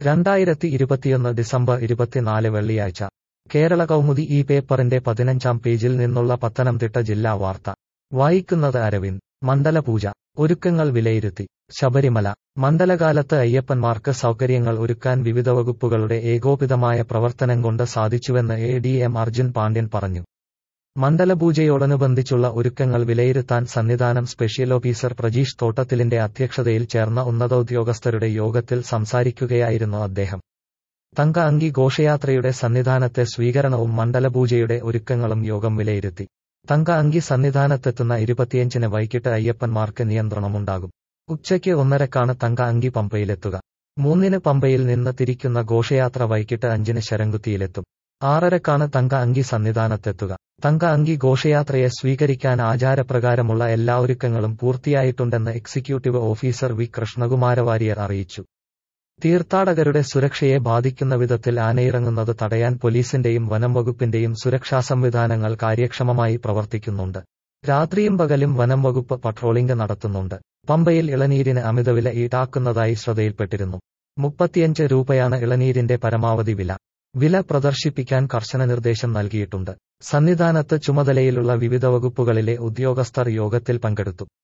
രണ്ടായിരത്തി ഇരുപത്തിയൊന്ന് ഡിസംബർ ഇരുപത്തിനാല് വെള്ളിയാഴ്ച കേരള കൗമുദി ഈ പേപ്പറിന്റെ പതിനഞ്ചാം പേജിൽ നിന്നുള്ള പത്തനംതിട്ട ജില്ലാ വാർത്ത വായിക്കുന്നത് അരവിന്ദ് മണ്ഡലപൂജ ഒരുക്കങ്ങൾ വിലയിരുത്തി ശബരിമല മണ്ഡലകാലത്ത് അയ്യപ്പന്മാർക്ക് സൗകര്യങ്ങൾ ഒരുക്കാൻ വിവിധ വകുപ്പുകളുടെ ഏകോപിതമായ പ്രവർത്തനം കൊണ്ട് സാധിച്ചുവെന്ന് A D M Arjun Pandian പറഞ്ഞു മണ്ഡലപൂജയോടനുബന്ധിച്ചുള്ള ഒരുക്കങ്ങൾ വിലയിരുത്താൻ സന്നിധാനം സ്പെഷ്യൽ ഓഫീസർ പ്രജീഷ് തോട്ടത്തിലിന്റെ അധ്യക്ഷതയിൽ ചേർന്ന ഉന്നതോദ്യോഗസ്ഥരുടെ യോഗത്തിൽ സംസാരിക്കുകയായിരുന്നു അദ്ദേഹം തങ്ക അങ്കി ഘോഷയാത്രയുടെ സന്നിധാനത്തെ സ്വീകരണവും മണ്ഡലപൂജയുടെ ഒരുക്കങ്ങളും യോഗം വിലയിരുത്തി തങ്ക അങ്കി സന്നിധാനത്തെത്തുന്ന ഇരുപത്തിയഞ്ചിന് വൈകിട്ട് അയ്യപ്പന്മാർക്ക് നിയന്ത്രണമുണ്ടാകും ഉച്ചയ്ക്ക് ഒന്നരക്കാണ് തങ്ക അങ്കി പമ്പയിലെത്തുക മൂന്നിന് പമ്പയിൽ നിന്ന് തിരിക്കുന്ന ഘോഷയാത്ര വൈകിട്ട് അഞ്ചിന് ശരംകുത്തിയിലെത്തും ആറരക്കാണ് തങ്ക അങ്കി സന്നിധാനത്തെത്തുക തങ്ക അങ്കി ഘോഷയാത്രയെ സ്വീകരിക്കാൻ ആചാരപ്രകാരമുള്ള എല്ലാ ഒരുക്കങ്ങളും പൂർത്തിയായിട്ടുണ്ടെന്ന് എക്സിക്യൂട്ടീവ് ഓഫീസർ വി കൃഷ്ണകുമാരവാര്യർ അറിയിച്ചു തീർത്ഥാടകരുടെ സുരക്ഷയെ ബാധിക്കുന്ന വിധത്തിൽ ആനയിറങ്ങുന്നത് തടയാൻ പോലീസിന്റെയും വനം വകുപ്പിന്റെയും സുരക്ഷാ സംവിധാനങ്ങൾ കാര്യക്ഷമമായി പ്രവർത്തിക്കുന്നുണ്ട് രാത്രിയും പകലും വനം വകുപ്പ് പട്രോളിംഗ് നടത്തുന്നുണ്ട് പമ്പയിൽ ഇളനീരിന് അമിതവില ഈടാക്കുന്നതായി ശ്രദ്ധയിൽപ്പെട്ടിരുന്നു മുപ്പത്തിയഞ്ച് രൂപയാണ് ഇളനീരിന്റെ പരമാവധി വില വില പ്രദർശിപ്പിക്കാൻ കർശന നിർദ്ദേശം നൽകിയിട്ടുണ്ട് സന്നിധാനത്ത് ചുമതലയിലുള്ള വിവിധ വകുപ്പുകളിലെ ഉദ്യോഗസ്ഥർ യോഗത്തിൽ പങ്കെടുത്തു